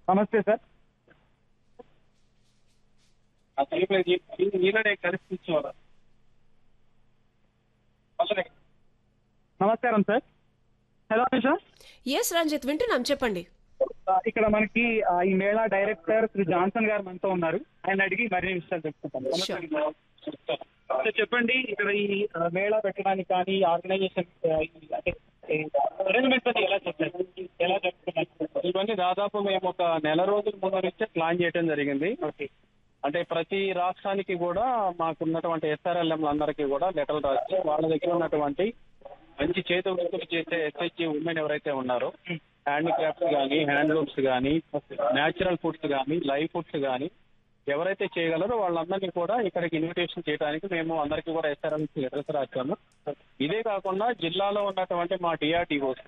నమస్తే సార్ ఈయననే కలిసి కూర్చోవాలి నమస్కారం sir hello Nisha yes Ranjith వింటున్నాం చెప్పండి ఆ, ఇక్కడ మనకి ఆ, ఈ మేళా డైరెక్టర్ శ్రీ జాన్సన్ గారు మనతో ఉన్నారు ఆయన అడిగి మరిన్ని విషయాలు చెప్పుకుంటాం Sure. సో చెప్పండి ఇక్కడ ఈ ఆ, మేళా పెట్టడానికి కానీ ఆర్గనైజేషన్ అంటే అరేంజ్మెంట్ అది ఎలా చేస్తారు ఎలా జరుపుకున్నారు ఇవన్నీ దాదాపు మేము ఒక నెల రోజుల ముందు నుంచే ప్లాన్ చేయడం జరిగింది ఓకే అంటే ప్రతి రాష్ట్రానికి కూడా మాకున్నటువంటి ఎస్ఆర్ఎల్ఎంలు అందరికీ కూడా లెటర్లు రాసి వాళ్ళ దగ్గర ఉన్నటువంటి మంచి చేతి వృత్తులు చేసే ఎస్హెచ్జి ఉమెన్ ఎవరైతే ఉన్నారో హ్యాండిక్రాఫ్ట్స్ కానీ హ్యాండ్లూమ్స్ కానీ న్యాచురల్ ఫుడ్స్ కానీ లైవ్ ఫుడ్స్ కానీ ఎవరైతే చేయగలరో వాళ్ళందరినీ కూడా ఇక్కడికి ఇన్విటేషన్ చేయడానికి మేము అందరికీ కూడా ఎస్ఆర్ఎల్ లెటర్స్ రాశాము ఇదే కాకుండా జిల్లాలో ఉన్నటువంటి మా డిఆర్టీఓస్